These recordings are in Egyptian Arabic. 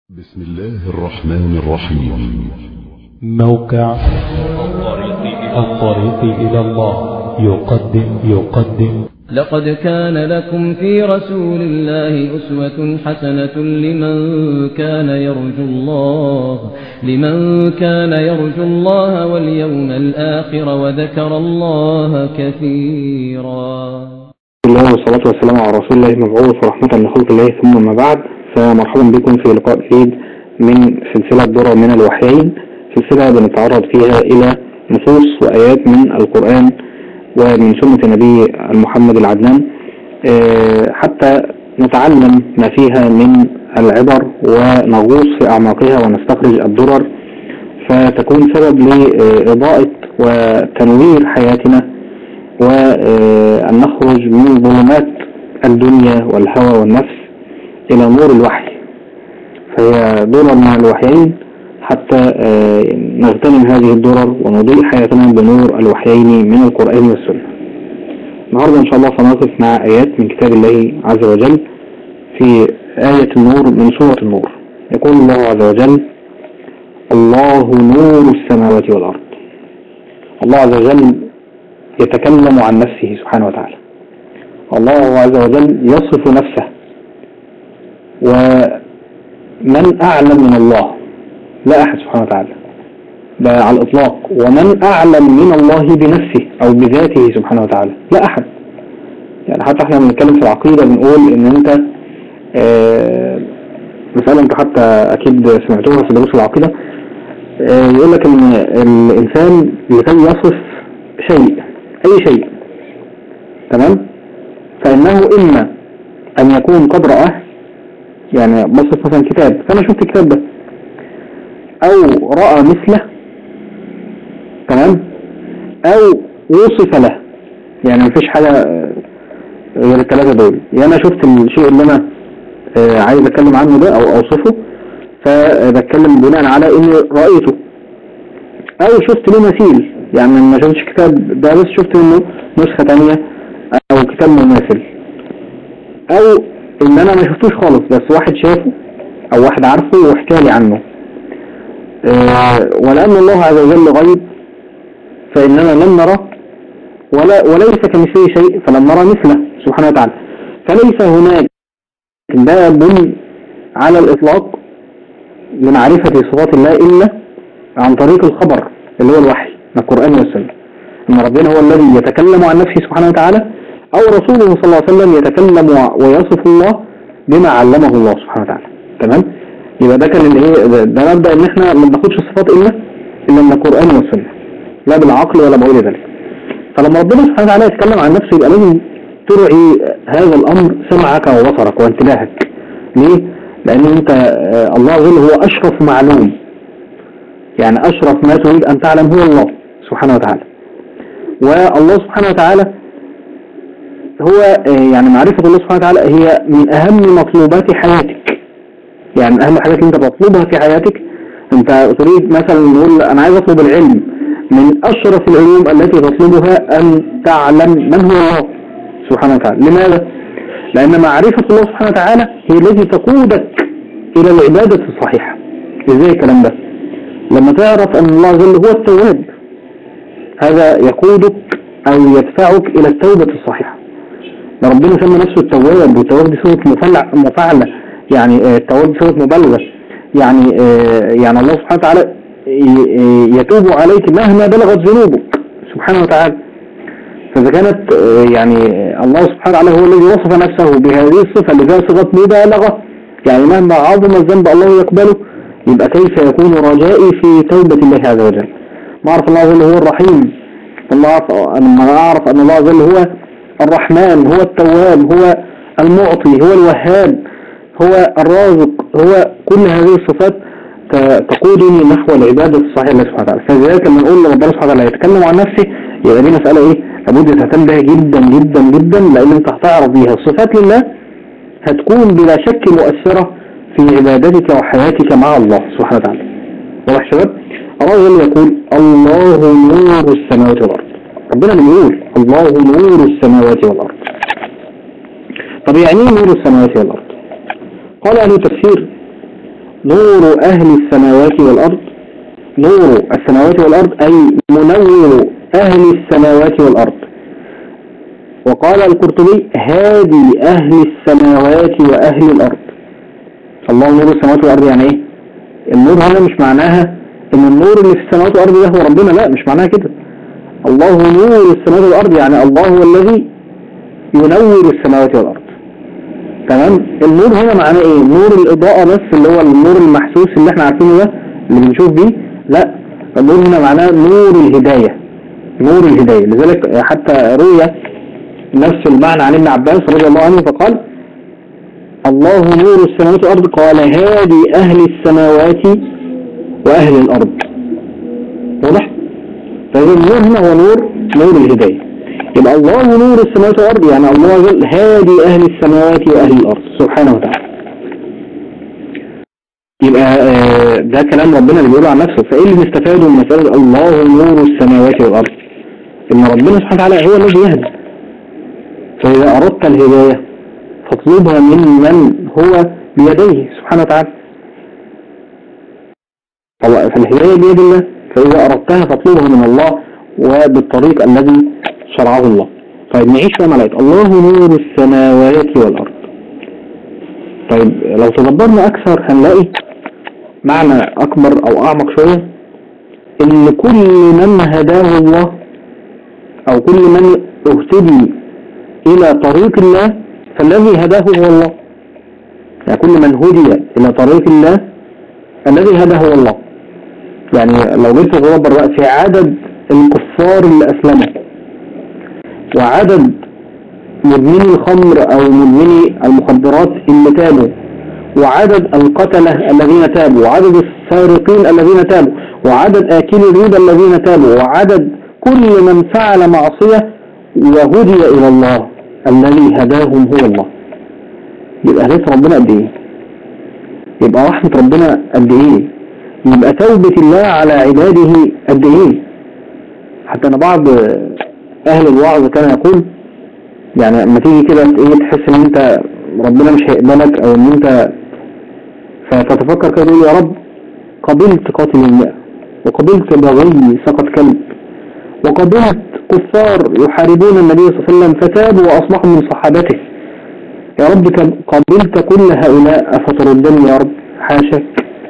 بسم الله الرحمن الرحيم موقع الطريق إلى الله يقدم يقدم لقد كان لكم في رسول الله أسوة حسنة لمن كان يرجو الله لمن كان يرجو الله واليوم الآخر وذكر الله كثيرا الله والصلاة والسلام على رسول الله مبعوث ورحمة لخلق الله ثم ما بعد فمرحبا بكم في لقاء جديد من سلسلة درر من الوحيين سلسلة بنتعرض فيها إلى نصوص وآيات من القرآن ومن سنة نبي محمد العدنان آه، حتى نتعلم ما فيها من العبر ونغوص في أعماقها ونستخرج الدرر فتكون سبب لإضاءة وتنوير حياتنا وأن نخرج من ظلمات الدنيا والهوى والنفس إلى نور الوحي فهي درر مع الوحيين حتى آه، نغتنم هذه الدرر ونضيء حياتنا بنور الوحيين من القرآن والسنة النهاردة إن شاء الله سنقف مع آيات من كتاب الله عز وجل في آية النور من سورة النور يقول الله عز وجل الله نور السماوات والأرض الله عز وجل يتكلم عن نفسه سبحانه وتعالى الله عز وجل يصف نفسه ومن أعلم من الله لا أحد سبحانه وتعالى ده على الإطلاق ومن أعلم من الله بنفسه أو بذاته سبحانه وتعالى لا أحد يعني حتى احنا بنتكلم في العقيدة بنقول ان انت آه مسألة انت حتى اكيد سمعتوها في دروس العقيدة آه يقول لك ان الانسان لكي يصف شيء اي شيء تمام فانه اما ان يكون قد رآه يعني بصف مثلا كتاب فانا شفت الكتاب ده او رأى مثله تمام او وصف له يعني مفيش حاجة غير الثلاثة دول يا انا شفت الشيء اللي انا آه، عايز اتكلم عنه ده او اوصفه فبتكلم بناء على اني رأيته او شفت له مثيل يعني ما شفتش كتاب ده بس شفت منه نسخة تانية او كتاب مماثل او ان انا ما شفتوش خالص بس واحد شافه او واحد عارفه وحكى لي عنه آه، ولأن الله عز وجل غيب فإننا لم نرى ولا وليس كمثله شيء فلم نرى مثله سبحانه وتعالى فليس هناك باب على الإطلاق لمعرفة صفات الله إلا عن طريق الخبر اللي هو الوحي من القرآن والسنة إن ربنا هو الذي يتكلم عن نفسه سبحانه وتعالى أو رسوله صلى الله عليه وسلم يتكلم ويصف الله بما علمه الله سبحانه وتعالى تمام يبقى ده كان اللي ايه ده, ده مبدأ ان احنا ما بناخدش الصفات الا الا من القرآن والسنة لا بالعقل ولا بغير ذلك فلما ربنا سبحانه وتعالى يتكلم عن نفسه يبقى لازم ترعي هذا الامر سمعك وبصرك وانتباهك ليه؟ لان انت آه، الله عز وجل هو اشرف معلوم يعني اشرف ما تريد ان تعلم هو الله سبحانه وتعالى والله سبحانه وتعالى هو آه، يعني معرفة الله سبحانه وتعالى هي من اهم مطلوبات حياتك يعني من اهم الحاجات اللي انت بتطلبها في حياتك انت تريد مثلا نقول انا عايز اطلب العلم من اشرف العلوم التي تطلبها ان تعلم من هو الله سبحانه وتعالى لماذا؟ لان معرفة الله سبحانه وتعالى هي التي تقودك الى العبادة الصحيحة ازاي الكلام ده؟ لما تعرف ان الله عز وجل هو التواب هذا يقودك او يدفعك الى التوبة الصحيحة ده ربنا سمى نفسه التواب والتواب دي صورة مفعلة مفعلة يعني آه، التواب دي صورة مبالغة يعني آه، يعني الله سبحانه وتعالى ي- ي- يتوب عليك مهما بلغت ذنوبك سبحانه وتعالى فإذا كانت آه، يعني آه، الله سبحانه وتعالى هو الذي وصف نفسه بهذه الصفة اللي فيها صفة مبالغة يعني مهما عظم الذنب الله يقبله يبقى كيف يكون رجائي في توبة الله عز وجل ما أعرف الله عز وجل هو الرحيم الله أعرف أنا أعرف أن الله عز وجل هو الرحمن هو التواب هو المعطي هو الوهاب هو الرازق هو كل هذه الصفات ت- تقودني نحو العبادة الصحيحة لله سبحانه وتعالى فلذلك لما نقول ربنا سبحانه وتعالى يتكلم عن نفسه يبقى دي مسألة ايه لابد تهتم بها جدا جدا جدا لان انت هتعرض بيها الصفات لله هتكون بلا شك مؤثرة في عبادتك وحياتك مع الله سبحانه وتعالى واضح يا شباب الرجل يقول الله نور السماوات والأرض ربنا بيقول الله نور السماوات والأرض طب يعني ايه نور السماوات والأرض قال أهل التفسير نور أهل السماوات والأرض نور السماوات والأرض أي منور أهل السماوات والأرض وقال القرطبي هادي أهل السماوات وأهل الأرض الله نور السماوات والأرض يعني إيه النور هنا مش معناها إن النور اللي في السماوات والأرض ده هو ربنا لا مش معناها كده الله نور السماوات والأرض يعني الله هو الذي ينور السماوات والأرض تمام النور هنا معناه ايه نور الإضاءة بس اللي هو النور المحسوس اللي احنا عارفينه ده اللي بنشوف بيه لا النور هنا معناه نور الهداية نور الهداية لذلك حتى روي نفس المعنى عن ابن عباس رضي الله عنه فقال الله نور السماوات والأرض قال هادي أهل السماوات وأهل الأرض واضح؟ فإذا النور هنا هو نور نور الهداية يبقى الله نور السماوات والأرض يعني الله عز وجل هادي أهل السماوات وأهل الأرض سبحانه وتعالى يبقى آه، ده كلام ربنا اللي بيقوله عن نفسه فإيه اللي نستفاده من مسألة الله نور السماوات والأرض إن ربنا سبحانه وتعالى هو الذي يهدي فإذا أردت الهداية فاطلبها من من هو بيديه سبحانه وتعالى الله- فالهداية بيد الله فإذا أردتها فاطلبها من الله وبالطريق الذي شرعه الله طيب نعيش بقى مع الآية الله نور السماوات والأرض طيب لو تدبرنا أكثر هنلاقي معنى أكبر أو أعمق شوية إن كل من هداه الله أو كل من اهتدي إلى طريق الله فالذي هداه هو الله يعني كل من هدي إلى طريق الله الذي هداه هو الله يعني لو جيت تدبر بقى في عدد الكفار اللي أسلموا وعدد مدمني الخمر أو مدمني المخدرات اللي تابوا وعدد القتلة الذين تابوا وعدد السارقين الذين تابوا وعدد آكل الربا الذين تابوا وعدد كل من فعل معصية وهدي إلى الله الذي هداهم هو الله يبقى هداية ربنا قد إيه يبقى رحمة ربنا قد إيه يبقى توبة الله على عباده قد إيه حتى أنا بعض أهل الوعظ كان يقول يعني لما تيجي كده ايه تحس ان انت ربنا مش هيقبلك او ان انت فتتفكر كده تقول يا رب قبلت قاتل الماء وقبلت بغي سقط كلب وقبلت كفار يحاربون النبي صلى الله عليه وسلم فتابوا واصبحوا من صحابته يا رب كب- قبلت كل هؤلاء أفتردني يا رب حاشاك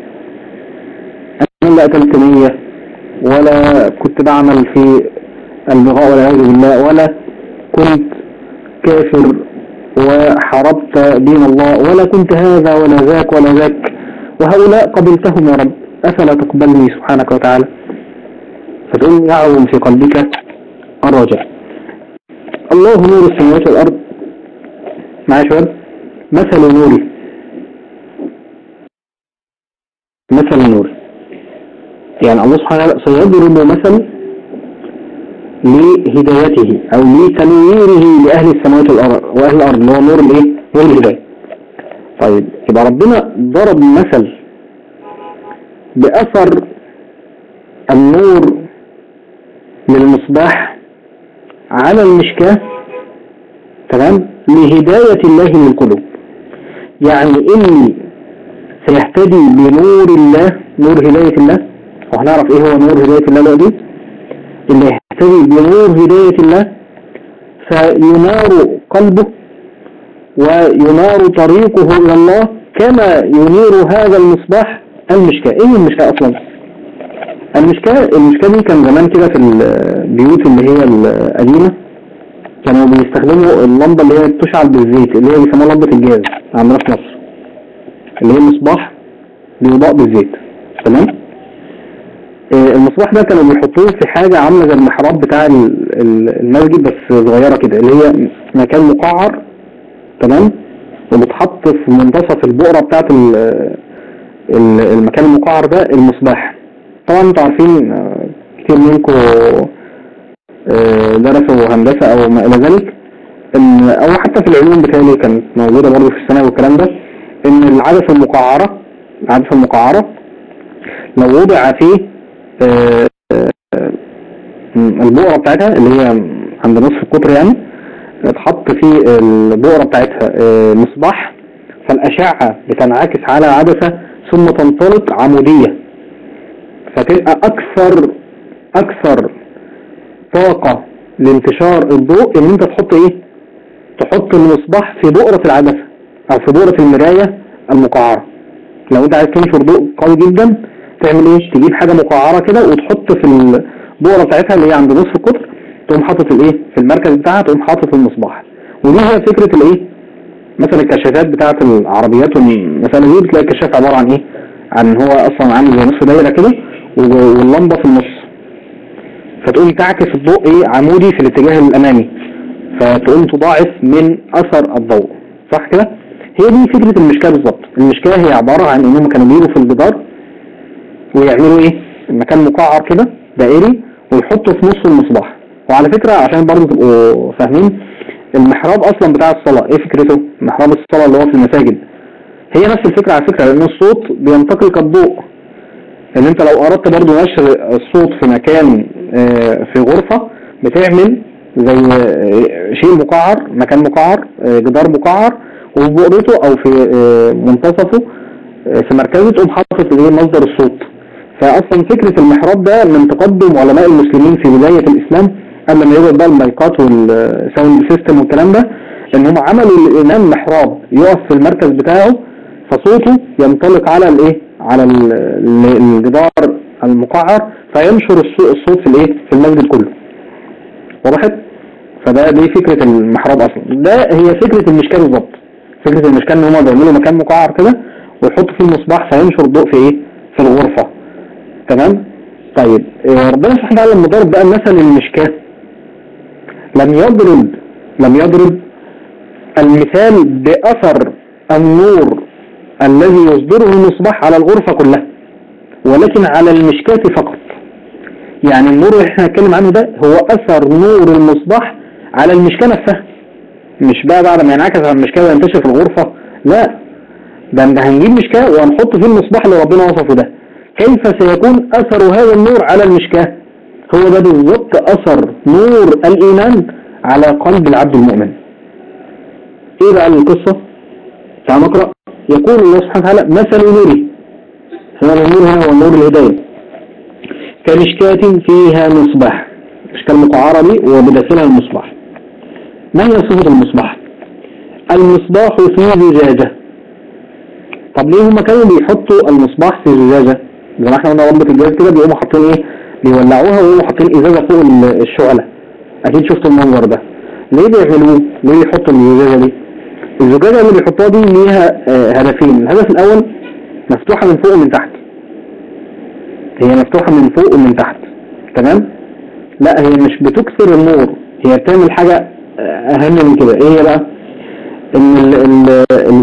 أنا لا قتلت نية ولا كنت بعمل في البغاء والعياذ بالله ولا كنت كافر وحاربت دين الله ولا كنت هذا ولا ذاك ولا ذاك وهؤلاء قبلتهم يا رب أفلا تقبلني سبحانك وتعالى فتقول يعظم في قلبك الرجاء الله نور السماوات والأرض معايا يا شباب مثل نوره مثل نوره يعني الله سبحانه وتعالى سيضرب مثل لهدايته او لتنويره لأهل السماوات والأرض وأهل الأرض اللي هو نور الايه نور الهداية طيب يبقى ربنا ضرب مثل بأثر النور للمصباح على المشكاة تمام لهداية الله للقلوب يعني اللي سيهتدي بنور الله نور هداية الله وهنعرف ايه هو نور هداية الله دلوقتي اللي يهتدي بنور هداية الله فينار قلبه وينار طريقه إلى الله كما ينير هذا المصباح المشكاة ايه المشكاة اصلا المشكاة المشكاة دي كان زمان كده في البيوت اللي هي القديمة كانوا بيستخدموا اللمبة اللي هي بتشعل بالزيت اللي هي بيسموها لمبة الجاز عندنا في مصر اللي هي مصباح بيضاء بالزيت تمام آه، المصباح ده كانوا بيحطوه في حاجة عاملة زي المحراب بتاع ال- ال- المسجد بس صغيرة كده اللي هي مكان مقعر تمام وبتحط في منتصف البؤرة بتاعت ال- ال- المكان المقعر ده المصباح طبعا انتوا عارفين آه، كتير منكم آه، درسوا هندسة او ما الى ذلك ان او حتى في العلوم بتاعي كانت موجودة برضه في الثانوي والكلام ده ان العدسة المقعرة العدسة المقعرة لو وضع فيه آه، آه، البؤرة بتاعتها اللي هي عند نصف القطر يعني اتحط في البؤرة بتاعتها آه، مصباح فالأشعة بتنعكس على العدسة ثم تنطلق عمودية فتبقى أكثر أكثر طاقة لانتشار الضوء إن أنت تحط إيه؟ تحط المصباح في بؤرة العدسة أو في بؤرة المراية المقعرة لو أنت عايز تنشر ضوء قوي جدا تعمل إيه؟ تجيب حاجة مقعرة كده وتحط في البؤرة بتاعتها اللي هي عند نصف القطر تقوم حاطط الإيه؟ في المركز بتاعها تقوم حاطط المصباح ودي هي فكرة الإيه؟ مثلا الكشافات بتاعة العربيات والمسألة دي بتلاقي الكشاف عبارة عن إيه؟ عن هو أصلا عامل زي نصف دايرة كده واللمبة في النص فتقوم تعكس الضوء ايه عمودي في الاتجاه الامامي فتقوم تضاعف من اثر الضوء صح كده هي دي فكرة المشكاة بالظبط المشكاة هي عبارة عن انهم كانوا بيجوا في الجدار ويعملوا ايه المكان مقعر كده دائري ويحطوا في نص المصباح وعلى فكرة عشان برضه تبقوا فاهمين المحراب اصلا بتاع الصلاة ايه فكرته محراب الصلاة اللي هو في المساجد هي نفس الفكرة على فكرة لان الصوت بينتقل كالضوء ان انت لو اردت برضو نشر الصوت في مكان في غرفة بتعمل زي شيء مقعر مكان مقعر جدار مقعر وفي بؤرته او في منتصفه في مركزه تقوم حاطط ايه مصدر الصوت فاصلا فكرة المحراب ده من تقدم علماء المسلمين في بداية الاسلام قبل ما يوجد بقى المايكات والساوند سيستم والكلام ده ان هم عملوا للامام محراب يقف في المركز بتاعه فصوته ينطلق على الايه على الجدار المقعر فينشر الصوت في الايه في المسجد كله وضحت فده دي فكرة المحراب اصلا ده هي فكرة المشكاة بالظبط فكرة المشكاة ان هم بيعملوا مكان مقعر كده ويحطوا فيه المصباح فينشر الضوء في ايه في الغرفة تمام طيب ربنا سبحانه وتعالى لما ضرب بقى مثل المشكاة لم يضرب لم يضرب المثال بأثر النور الذي يصدره المصباح على الغرفة كلها ولكن على المشكاة فقط يعني النور اللي احنا هنتكلم عنه ده هو اثر نور المصباح على المشكاة نفسها مش بقى بعد ما ينعكس على المشكاة وينتشر في الغرفة لا ده انت هنجيب مشكاة وهنحط فيه المصباح اللي ربنا وصفه ده كيف سيكون اثر هذا النور على المشكاة هو ده بالظبط اثر نور الايمان على قلب العبد المؤمن ايه بقى القصة تعال نقرأ يقول الله سبحانه وتعالى مثل نوره هذا النور هو نور الهداية كمشكاة فيها مصباح مشكاة مقعرة دي وبداخلها المصباح ما هي صفة المصباح المصباح في زجاجة طب ليه هما كانوا بيحطوا المصباح في زجاجة زي ما احنا قلنا ربة الجهاز كده بيقوموا حاطين ايه بيولعوها ويقوموا حاطين ازازة فوق الشعلة اكيد شفتوا المنظر ده ليه بيعملوه ليه يحطوا الزجاجة دي الزجاجة اللي بيحطوها دي ليها هدفين الهدف الاول مفتوحة من فوق ومن تحت هي مفتوحة من فوق ومن تحت تمام لا هي مش بتكسر النور هي بتعمل حاجة اهم من كده ايه هي بقى ان ال ال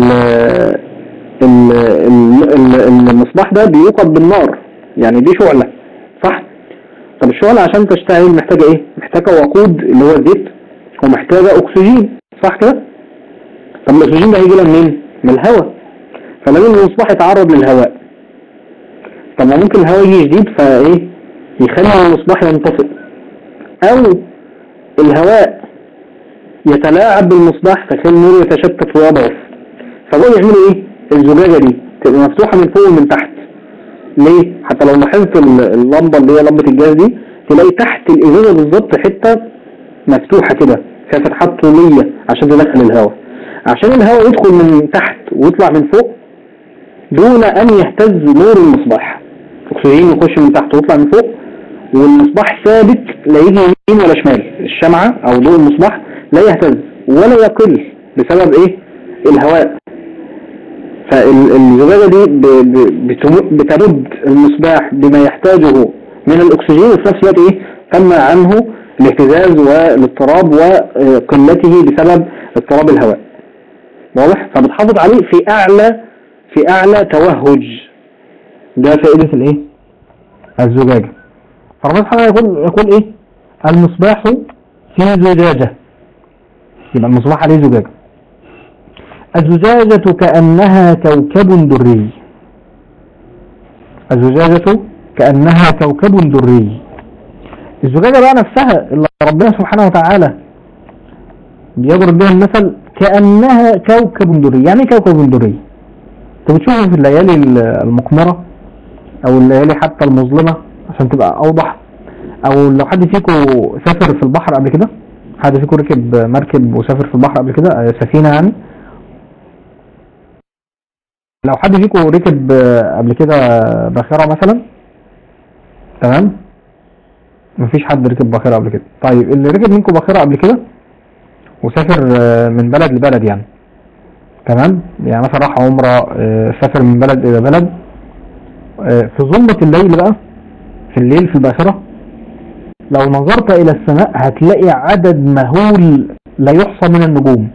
ال ال المصباح ده بيوقد بالنار يعني دي شعلة صح طب الشعلة عشان تشتغل محتاجة ايه محتاجة وقود اللي هو الزيت ومحتاجة اكسجين صح كده طب الاكسجين ده هيجي لها منين من الهواء فلازم المصباح يتعرض للهواء طب ما ممكن الهواء يجي جديد فايه يخلي المصباح ينطفئ او الهواء يتلاعب بالمصباح فيخلي النور يتشتت ويضعف فبقوا يعملوا ايه الزجاجة دي تبقى مفتوحة من فوق ومن تحت ليه حتى لو لاحظت اللمبة اللي هي لمبة الجاز دي تلاقي تحت الازازة بالظبط حتة مفتوحة كده فيها فتحات طولية عشان تدخل الهواء عشان الهواء يدخل من تحت ويطلع من فوق دون ان يهتز نور المصباح الاكسجين يخش من تحت ويطلع من فوق والمصباح ثابت لا يجي يمين ولا شمال الشمعة او ضوء المصباح لا يهتز ولا يقل بسبب ايه الهواء فالزجاجة دي بترد المصباح بما يحتاجه من الاكسجين وفي نفس الوقت ايه تمنع عنه الاهتزاز والاضطراب وقلته بسبب اضطراب الهواء واضح فبتحافظ عليه في اعلى في اعلى توهج ده فائدة الايه الزجاجة فربنا سبحانه يقول يقول ايه المصباح في زجاجة يبقى المصباح عليه زجاجة الزجاجة كأنها كوكب دري الزجاجة كأنها كوكب دري الزجاجة بقى نفسها اللي ربنا سبحانه وتعالى بيضرب بها المثل كأنها كوكب دري يعني كوكب دري انت بتشوفه في الليالي ال- المقمرة او الليالي حتى المظلمة عشان تبقى اوضح او لو حد فيكم سافر في البحر قبل كده حد فيكم ركب مركب وسافر في البحر قبل كده آه، سفينة يعني لو حد فيكم ركب آه، قبل كده باخرة مثلا تمام مفيش حد ركب باخرة قبل كده طيب اللي ركب منكم باخرة قبل كده وسافر آه، من بلد لبلد يعني تمام يعني مثلا راح عمرة آه، سافر من بلد إلى بلد آه، في ظلمة الليل بقى في الليل في الباخرة لو نظرت إلى السماء هتلاقي عدد مهول لا يحصى من النجوم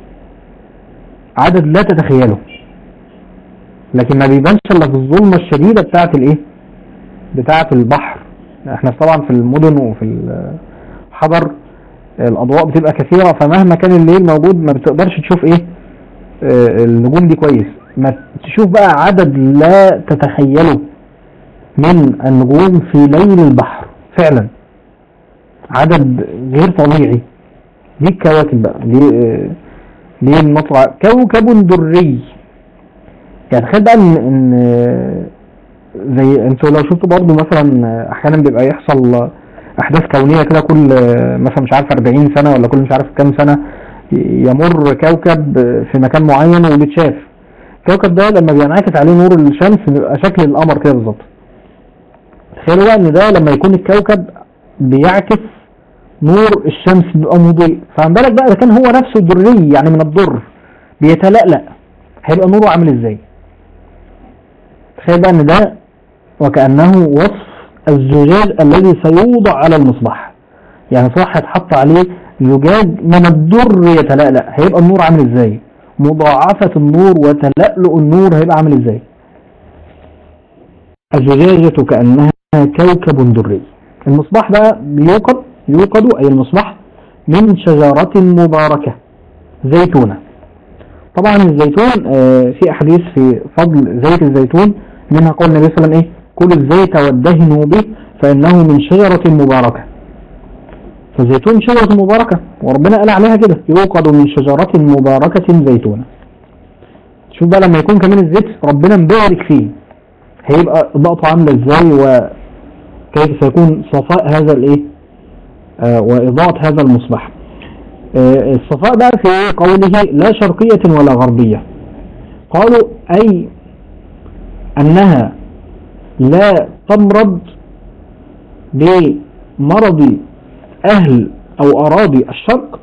عدد لا تتخيله لكن ما بيبانش الا في الظلمة الشديدة بتاعة الايه بتاعة البحر احنا طبعا في المدن وفي الحضر الاضواء بتبقى كثيرة فمهما كان الليل موجود ما بتقدرش تشوف ايه آه، النجوم دي كويس ما تشوف بقى عدد لا تتخيله من النجوم في ليل البحر فعلا عدد غير طبيعي دي الكواكب بقى دي آه، دي المطلع كوكب دري يعني تخيل بقى ان ان آه، زي انتوا لو شفتوا برضو مثلا آه، احيانا بيبقى يحصل آه، احداث كونيه كده كل آه، مثلا مش عارف 40 سنه ولا كل مش عارف كام سنه ي- يمر كوكب آه، في مكان معين وبيتشاف الكوكب ده لما بينعكس عليه نور الشمس بيبقى شكل القمر كده بالظبط تخيلوا بقى ان ده لما يكون الكوكب بيعكس نور الشمس بيبقى مضيء فما بالك بقى اذا كان هو نفسه دري يعني من الضر بيتلألأ هيبقى نوره عامل ازاي تخيل بقى ان ده وكأنه وصف الزجاج الذي سيوضع على المصباح يعني صح هيتحط عليه زجاج من الضر يتلألأ هيبقى النور عامل ازاي مضاعفة النور وتلألؤ النور هيبقى عامل ازاي الزجاجة كأنها كوكب دري المصباح بقى بيوقد يوقد أي المصباح من شجرة مباركة زيتونة طبعا الزيتون آه، في أحاديث في فضل زيت الزيتون منها قول النبي صلى الله عليه وسلم إيه كل الزيت وادهنوا به فإنه من شجرة مباركة فالزيتون شجرة مباركة وربنا قال عليها كده يوقد من شجرة مباركة زيتونة شوف بقى لما يكون كمان الزيت ربنا مبارك فيه هيبقى إضاءته عاملة ازاي وكيف سيكون صفاء هذا الايه آه وإضاءة هذا المصباح آه الصفاء بقى في قوله لا شرقية ولا غربية قالوا أي أنها لا تمرض بمرض أهل أو أراضي الشرق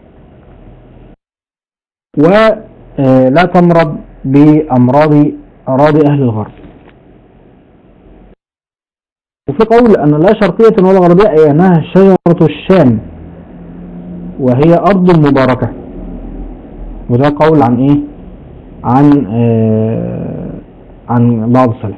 ولا تمرض بأمراض أراضي أهل الغرب وفي قول أن لا شرقية ولا غربية أي أنها شجرة الشام وهي أرض مباركة وده قول عن إيه عن آه عن بعض السلف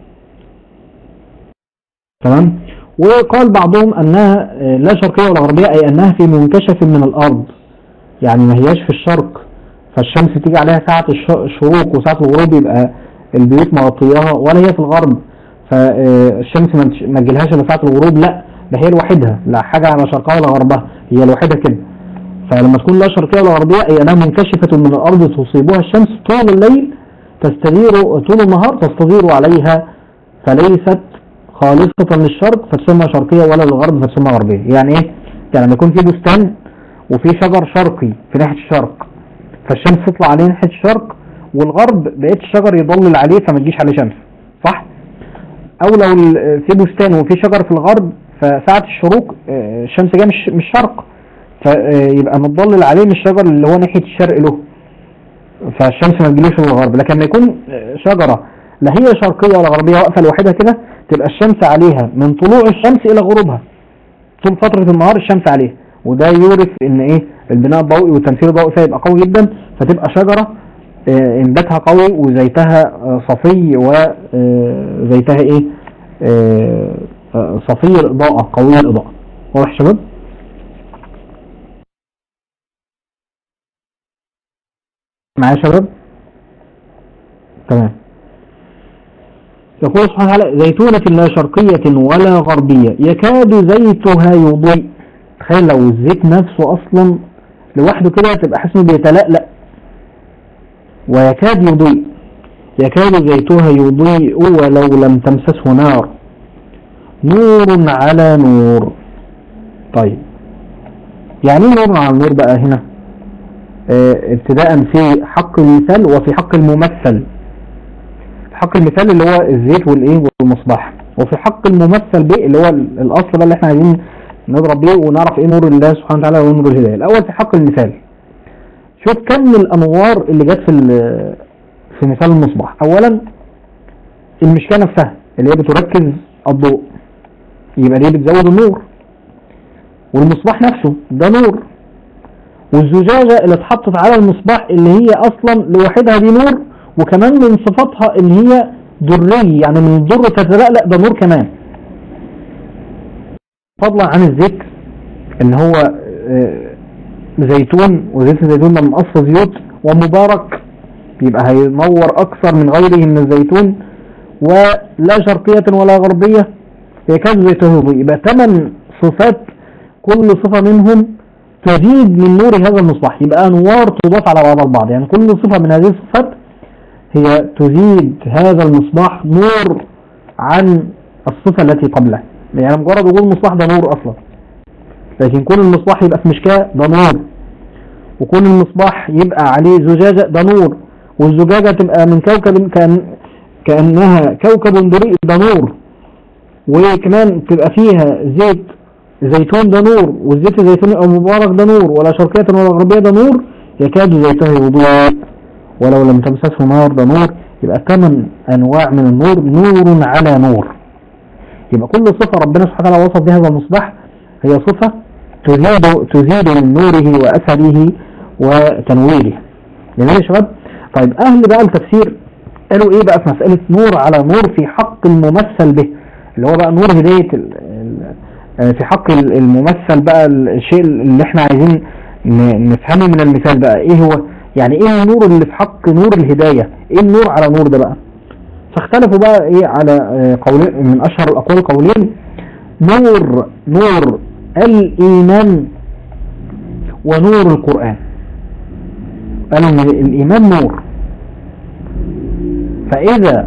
تمام وقال بعضهم أنها آه، لا شرقية ولا غربية أي أنها في منكشف من الأرض يعني ما هياش في الشرق فالشمس تيجي عليها ساعة الش- الشروق وساعة الغروب يبقى البيوت مغطياها ولا هي في الغرب فالشمس ما تش- ما تجيلهاش الا ساعة الغروب لا ده هي لوحدها لا حاجة على شرقها ولا غربها هي لوحدها كده فلما تكون لا شرقية ولا غربية أي أنها منكشفة من الأرض تصيبها الشمس طول الليل تستدير طول النهار تستدير عليها فليست خالصة للشرق فتسمى شرقية ولا للغرب فتسمى غربية يعني ايه؟ يعني لما يكون في بستان وفي شجر شرقي في ناحية الشرق فالشمس تطلع عليه ناحية الشرق والغرب بقيت الشجر يضلل عليه فما تجيش عليه شمس صح؟ او لو ال- في بستان وفي شجر في الغرب فساعة الشروق آه، الشمس جايه مش مش شرق فيبقى متضلل عليه من الشجر اللي هو ناحية الشرق له فالشمس ما تجيلوش من الغرب لكن لما يكون آه، شجرة لا هي شرقية ولا غربية واقفة لوحدها كده تبقى الشمس عليها من طلوع الشمس إلى غروبها طول فترة النهار الشمس عليها وده يورث ان ايه البناء الضوئي والتمثيل الضوئي فيها يبقى قوي جدا فتبقى شجرة آه، انباتها قوي وزيتها آه، صفي وزيتها ايه آه، آه، صفي الإضاءة قوي الإضاءة واضح يا شباب معايا يا شباب تمام يقول سبحانه وتعالى زيتونة لا شرقية ولا غربية يكاد زيتها يضيء تخيل لو الزيت نفسه أصلا لوحده كده تبقى حاسس انه بيتلألأ ويكاد يضيء يكاد زيتها يضيء ولو لم تمسسه نار نور على نور طيب يعني ايه نور على نور بقى هنا اه ابتداء في حق المثال وفي حق الممثل في حق المثال اللي هو الزيت والايه والمصباح وفي حق الممثل به اللي هو الاصل بقى اللي احنا عايزين نضرب بيه ونعرف ايه نور الله سبحانه وتعالى ونور الهدايه الاول في حق المثال شوف كم الانوار اللي جت في في مثال المصباح اولا المشكاه نفسها اللي هي بتركز الضوء يبقى دي بتزود النور والمصباح نفسه ده نور والزجاجة اللي اتحطت على المصباح اللي هي اصلا لوحدها دي نور وكمان من صفاتها اللي هي دري يعني من الضر تتلألأ ده نور كمان فضلا عن الزيت اللي هو زيتون وزيت الزيتون ده من اصل زيوت ومبارك يبقى هينور اكثر من غيره من الزيتون ولا شرقية ولا غربية يكاد زيته يضيء يبقى ثمان صفات كل صفة منهم تزيد من نور هذا المصباح يبقى انوار تضاف على بعض البعض يعني كل صفة من هذه الصفات هي تزيد هذا المصباح نور عن الصفة التي قبله يعني مجرد وجود المصباح ده نور اصلا لكن كون المصباح يبقى في مشكاة ده نور وكون المصباح يبقى عليه زجاجة ده نور والزجاجة تبقى من كوكب كأن كأنها كوكب دريء ده نور وكمان تبقى فيها زيت زيتون ده نور والزيت الزيتوني او مبارك ده نور ولا شرقية ولا غربية ده نور يكاد زيته يضيء ولو لم تمسسه نار ده نور يبقى ثمان انواع من النور نور على نور يبقى كل صفة ربنا سبحانه وتعالى وصف بها هذا المصباح هي صفة تزيد تزيد من نوره واثره وتنويره جميل يا شباب طيب اهل بقى التفسير قالوا ايه بقى في مسألة نور على نور في حق الممثل به اللي هو بقى نور هداية في حق الممثل بقى الشيء اللي احنا عايزين نفهمه من المثال بقى ايه هو يعني ايه النور اللي في حق نور الهداية ايه النور على نور ده بقى فاختلفوا بقى ايه على قولين من اشهر الاقوال قولين نور نور الايمان ونور القرآن قالوا ان الايمان نور فاذا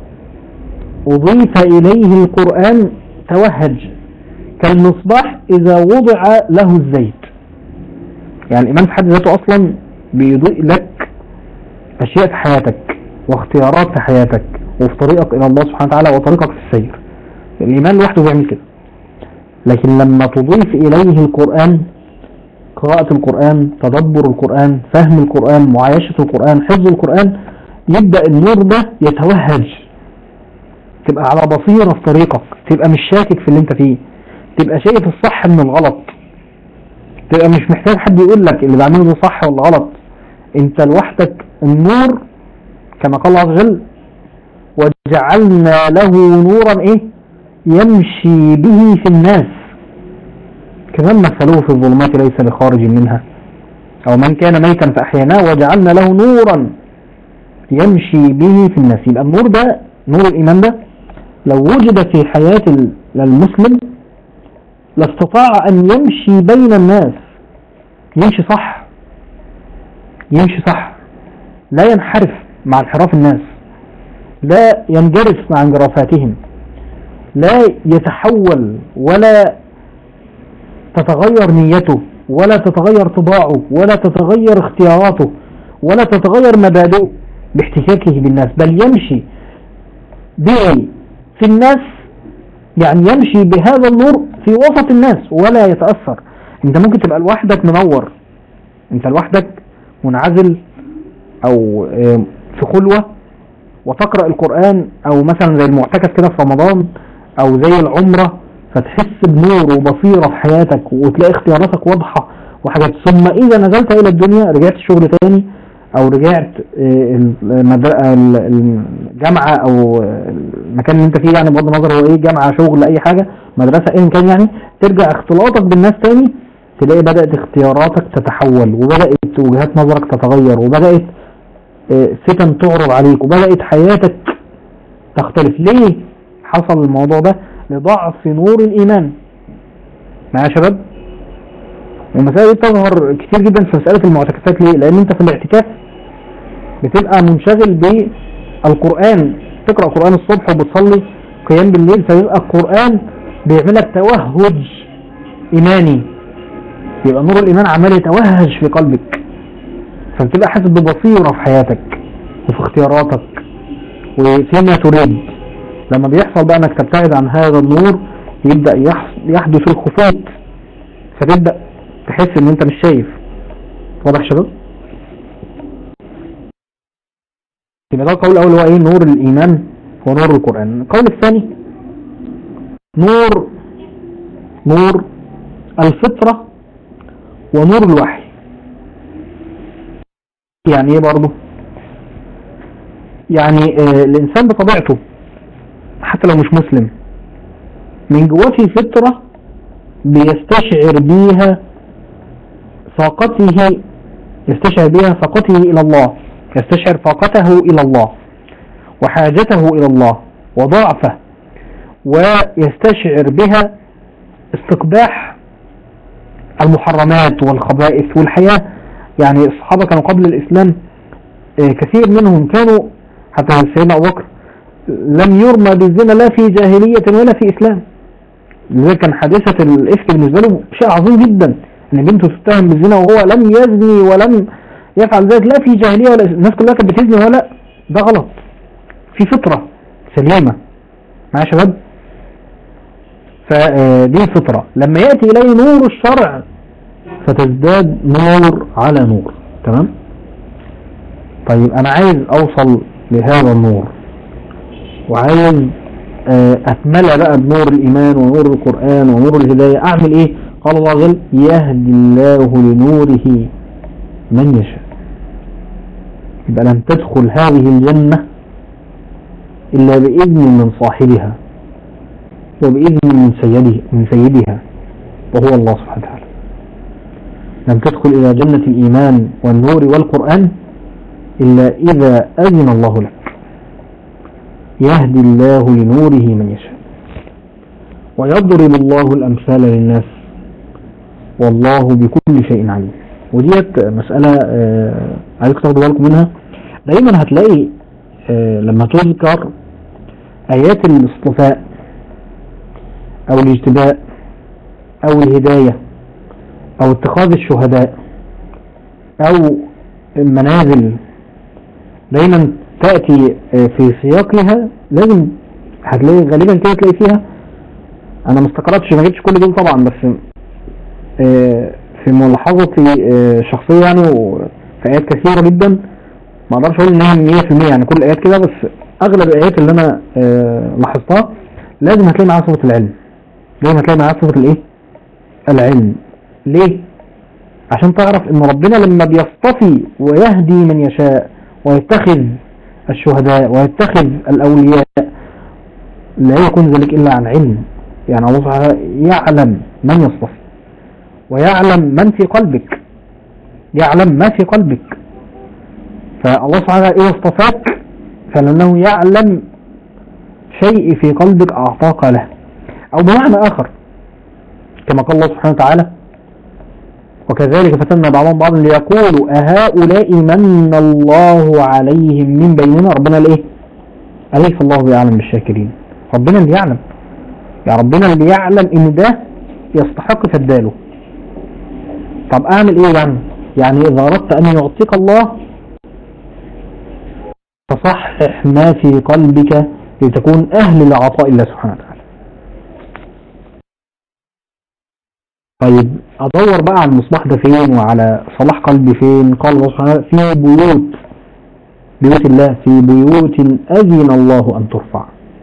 اضيف اليه القرآن توهج كالمصباح اذا وضع له الزيت يعني الايمان في حد ذاته اصلا بيضيء لك اشياء في حياتك واختيارات في حياتك وفي طريقك الى الله سبحانه وتعالى وطريقك في السير الايمان لوحده بيعمل كده لكن لما تضيف اليه القرآن قراءة القرآن تدبر القرآن فهم القرآن معايشة القرآن حفظ القرآن يبدأ النور ده يتوهج تبقى على بصيرة في طريقك تبقى مش شاكك في اللي انت فيه تبقى شايف الصح من الغلط تبقى مش محتاج حد يقول لك اللي بعمله ده صح ولا غلط انت لوحدك النور كما قال الله عز وجل وجعلنا له نورا ايه يمشي به في الناس كمان مثلوه في الظلمات ليس بخارج منها او من كان ميتا فاحيناه وجعلنا له نورا يمشي به في الناس يبقى النور ده نور الايمان ده لو وجد في حياة المسلم لاستطاع ان يمشي بين الناس يمشي صح يمشي صح لا ينحرف مع انحراف الناس لا ينجرف مع انجرافاتهم لا يتحول ولا تتغير نيته ولا تتغير طباعه ولا تتغير اختياراته ولا تتغير مبادئه باحتكاكه بالناس بل يمشي به في الناس يعني يمشي بهذا النور في وسط الناس ولا يتأثر انت ممكن تبقى لوحدك منور انت لوحدك منعزل او في خلوة وتقرأ القرآن او مثلا زي المعتكف كده في رمضان او زي العمرة فتحس بنور وبصيرة في حياتك وتلاقي اختياراتك واضحة وحاجات ثم اذا نزلت الى الدنيا رجعت شغل تاني او رجعت الجامعة او المكان اللي انت فيه يعني بغض النظر هو ايه جامعة شغل اي حاجة مدرسة ايه كان يعني ترجع اختلاطك بالناس تاني تلاقي بدأت اختياراتك تتحول وبدأت وجهات نظرك تتغير وبدأت فتن تعرض عليك وبدأت حياتك تختلف ليه حصل الموضوع ده لضعف نور الإيمان معايا يا شباب والمسائل دي تظهر كتير جدا في مسألة المعتكفات ليه لأن انت في الاعتكاف بتبقى منشغل ب القرآن تقرأ قرآن الصبح وبتصلي قيام بالليل فيبقى القرآن بيعملك توهج إيماني يبقى نور الإيمان عمال يتوهج في قلبك فبتبقى حاسس ببصيرة في حياتك وفي اختياراتك وفيما تريد لما بيحصل بقى انك تبتعد عن هذا النور يبدأ يحص- يحدث الخفوت فتبدأ تحس ان انت مش شايف واضح يا شباب يبقى ده القول الاول هو ايه نور الايمان ونور القرآن القول الثاني نور نور الفطرة ونور الوحي يعني ايه برضه يعني آه الانسان بطبيعته حتى لو مش مسلم من جواه في فطرة بيستشعر بيها فاقته يستشعر بها فاقته إلى الله يستشعر فاقته إلى الله وحاجته إلى الله وضعفه ويستشعر بها استقباح المحرمات والخبائث والحياة يعني الصحابة كانوا قبل الإسلام آه، كثير منهم كانوا حتى سيدنا أبو بكر لم يرمى بالزنا لا في جاهلية ولا في إسلام لذلك كان حادثة الإفك بالنسبة له شيء عظيم جدا ان بنته تتهم بالزنا وهو لم يزني ولم يفعل ذلك لا في جاهلية ولا الناس كلها كانت بتزني ولا ده غلط في فطرة سليمة مع شباب فدي الفطرة لما يأتي إليه نور الشرع فتزداد نور على نور تمام طيب أنا عايز أوصل لهذا النور وعايز آه، أكملها بقى بنور الإيمان ونور القرآن ونور الهداية أعمل إيه قال الله عز وجل يهدي الله لنوره من يشاء يبقى لن تدخل هذه الجنة إلا بإذن من صاحبها وبإذن من سيده من سيدها وهو الله سبحانه وتعالى لم تدخل إلى جنة الإيمان والنور والقرآن إلا إذا أذن الله لك يهدي الله لنوره من يشاء ويضرب الله الأمثال للناس والله بكل شيء عليم وديت مسألة آه، عايزك تاخدوا بالكم منها دايما هتلاقي آه، لما تذكر آيات الاصطفاء أو الاجتباء أو الهداية أو اتخاذ الشهداء أو المنازل دايما تأتي آه، في سياقها لازم هتلاقي غالبا كده تلاقي فيها انا ما استقرتش ما جبتش كل دول طبعا بس آه، في ملاحظتي آه، شخصية يعني وفي آيات كثيرة جدا ما اقدرش اقول انها 100% يعني كل الآيات كده بس اغلب الآيات اللي انا آه، لاحظتها لازم هتلاقي معاها صفة العلم لازم هتلاقي معاها صفة الايه العلم ليه عشان تعرف ان ربنا لما بيصطفي ويهدي من يشاء ويتخذ الشهداء ويتخذ الأولياء لا يكون ذلك إلا عن علم يعني الله سبحانه وتعالى يعلم من يصطفي ويعلم من في قلبك يعلم ما في قلبك فالله سبحانه وتعالى إذا اصطفاك فلأنه يعلم شيء في قلبك أعطاك له أو بمعنى آخر كما قال الله سبحانه وتعالى وكذلك فتنا بعضهم بعضا ليقولوا أهؤلاء من الله عليهم من بيننا ربنا الايه أليس الله بيعلم بالشاكرين ربنا اللي يعلم يا ربنا اللي يعلم ان ده يستحق فداله طب اعمل ايه يعني يعني اذا اردت ان يعطيك الله فصحح ما في قلبك لتكون اهل لعطاء الله سبحانه وتعالى طيب ادور بقى على المصباح ده فين وعلى صلاح قلبي فين قال الله سبحانه وتعالى في بيوت بيوت الله في بيوت اذن الله ان ترفع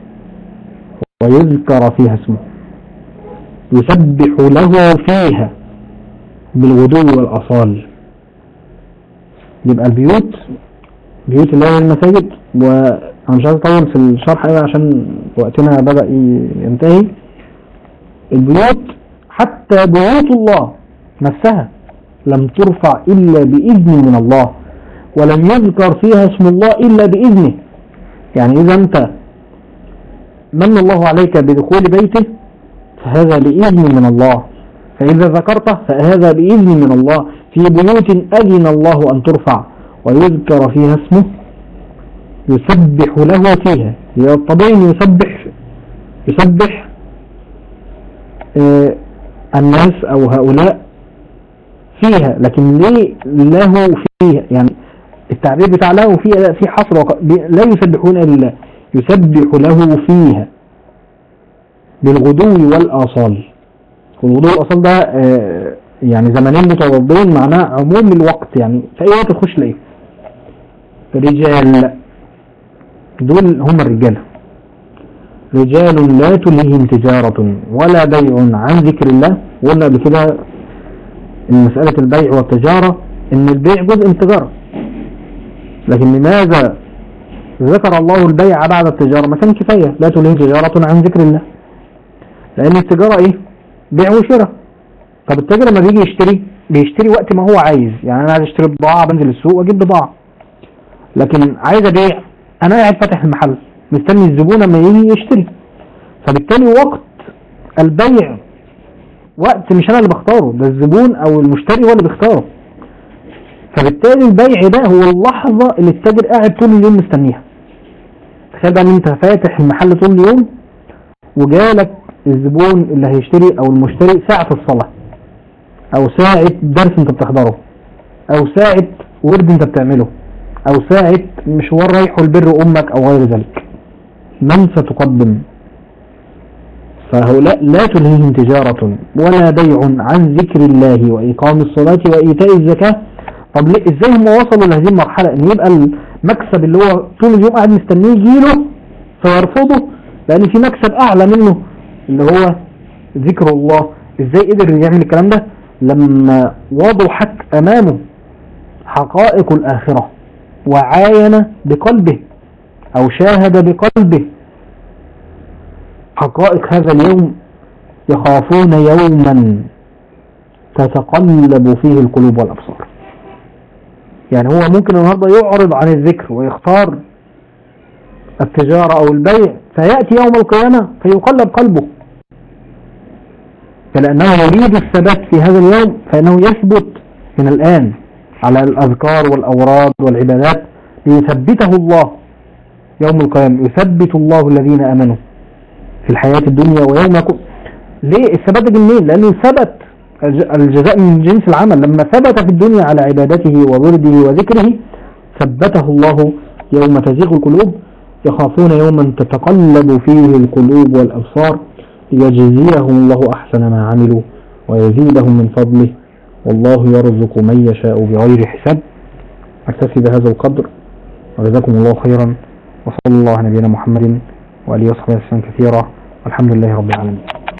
ويذكر فيها اسمه يسبح له فيها بالغدو والاصال يبقى البيوت بيوت الله هي المساجد وانا مش عايز اطول في الشرح قوي عشان وقتنا بدأ ينتهي البيوت حتى بيوت الله نفسها لم ترفع إلا بإذن من الله ولم يذكر فيها اسم الله إلا بإذنه يعني إذا أنت من الله عليك بدخول بيته فهذا بإذن من الله فإذا ذكرته فهذا بإذن من الله في بيوت أذن الله أن ترفع ويذكر فيها اسمه يسبح له فيها هي الطبيعي إنه يسبح يسبح آه الناس أو هؤلاء فيها لكن ليه له فيها يعني التعبير بتاع له فيها في حصر وق- بي- لا يسبحون إلا الله يسبح له فيها بالغدو والآصال والغدو والآصال ده آه، يعني زمانين متضادين معناه عموم الوقت يعني في أي وقت تخش لإيه رجال دول هم الرجال رجال لا تلهيهم تجارة ولا بيع عن ذكر الله وقلنا قبل كده ان مسألة البيع والتجارة ان البيع جزء من التجارة لكن لماذا ذكر الله البيع بعد التجارة ما كان كفاية لا تلهي تجارة عن ذكر الله لان التجارة ايه بيع وشراء طب التاجر لما بيجي يشتري بيشتري وقت ما هو عايز يعني انا عايز اشتري بضاعة بنزل السوق واجيب بضاعة لكن عايز ابيع انا قاعد فاتح المحل مستني الزبون لما يجي يشتري فبالتالي وقت البيع وقت مش انا اللي بختاره ده الزبون او المشتري هو اللي بيختاره فبالتالي البيع ده هو اللحظة اللي التاجر قاعد طول اليوم مستنيها تخيل بقى ان انت فاتح المحل طول اليوم وجالك الزبون اللي هيشتري او المشتري ساعة الصلاة او ساعة درس انت بتحضره او ساعة ورد انت بتعمله او ساعة مشوار رايحه لبر امك او غير ذلك من ستقدم فهؤلاء لا تلهيهم تجارة ولا بيع عن ذكر الله وإقام الصلاة وإيتاء الزكاة طب ليه ازاي هم وصلوا لهذه المرحلة ان يبقى المكسب اللي هو طول اليوم قاعد مستنيه يجيله فيرفضه لان في مكسب اعلى منه اللي هو ذكر الله ازاي قدر يعمل الكلام ده لما وضحت امامه حقائق الاخرة وعاين بقلبه او شاهد بقلبه حقائق هذا اليوم يخافون يوما تتقلب فيه القلوب والابصار يعني هو ممكن النهاردة يعرض عن الذكر ويختار التجارة او البيع فيأتي يوم القيامة فيقلب قلبه فلأنه يريد الثبات في هذا اليوم فإنه يثبت من الآن على الأذكار والأوراد والعبادات ليثبته الله يوم القيامة يثبت الله الذين أمنوا في الحياة الدنيا ويوم يكون ليه الثبات ده منين لأنه ثبت الج- الجزاء من جنس العمل لما ثبت في الدنيا على عبادته وورده وذكره ثبته الله يوم تزيغ القلوب يخافون يوما تتقلب فيه القلوب والأبصار ليجزيهم الله أحسن ما عملوا ويزيدهم من فضله والله يرزق من يشاء بغير حساب أكتفي بهذا القدر وجزاكم الله خيرا وصلى الله على نبينا محمد وآله وصحبه وسلم كثيرا والحمد لله رب العالمين